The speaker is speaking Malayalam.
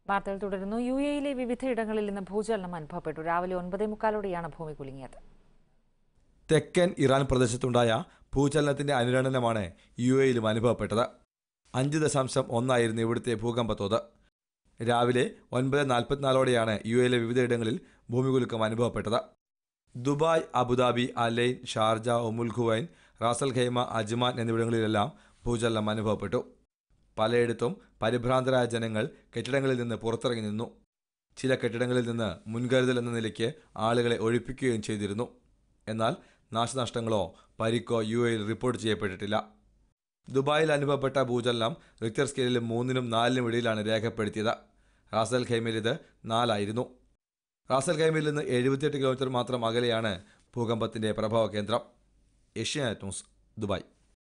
വാർത്തകൾ തുടരുന്നു യു എയിലെ വിവിധയിടങ്ങളിൽ ഇന്ന് ഭൂചലനം അനുഭവപ്പെട്ടു രാവിലെ ഒൻപതേ മുക്കാലോടെയാണ് ഭൂമി കുലുങ്ങിയത് തെക്കൻ ഇറാൻ പ്രദേശത്തുണ്ടായ ഭൂചലനത്തിന്റെ അനുരണനമാണ് യു എയിലും അനുഭവപ്പെട്ടത് അഞ്ച് ദശാംശം ഒന്നായിരുന്നു ഇവിടുത്തെ ഭൂകമ്പത്തോത് രാവിലെ ഒൻപത് നാൽപ്പത്തിനാലോടെയാണ് യു എയിലെ വിവിധയിടങ്ങളിൽ ഭൂമികുലുക്കം അനുഭവപ്പെട്ടത് Dubai Abu Dhabi Al Ain Sharjah Umm al Quwain Ras al Khaimah Ajman എന്നിവിടങ്ങളിലെല്ലാം ഭൂചലനം അനുഭവപ്പെട്ടു പലയിടത്തും പരിഭ്രാന്തരായ ജനങ്ങൾ കെട്ടിടങ്ങളിൽ നിന്ന് പുറത്തിറങ്ങി നിന്നു ചില കെട്ടിടങ്ങളിൽ നിന്ന് മുൻകരുതൽ എന്ന നിലയ്ക്ക് ആളുകളെ ഒഴിപ്പിക്കുകയും ചെയ്തിരുന്നു എന്നാൽ നാശനഷ്ടങ്ങളോ പരിക്കോ യു എയിൽ റിപ്പോർട്ട് ചെയ്യപ്പെട്ടിട്ടില്ല ദുബായിൽ അനുഭവപ്പെട്ട ഭൂചലനം റിക്ടർ സ്കെയിലിൽ മൂന്നിനും നാലിനും ഇടയിലാണ് രേഖപ്പെടുത്തിയത് റാസൽ ഖൈമയിൽ ഇത് നാലായിരുന്നു റാസൽ ഖൈമയിൽ നിന്ന് എഴുപത്തിയെട്ട് കിലോമീറ്റർ മാത്രം അകലെയാണ് ഭൂകമ്പത്തിന്റെ പ്രഭാവ കേന്ദ്രം ഏഷ്യാനെറ്റ് ന്യൂസ് ദുബായ്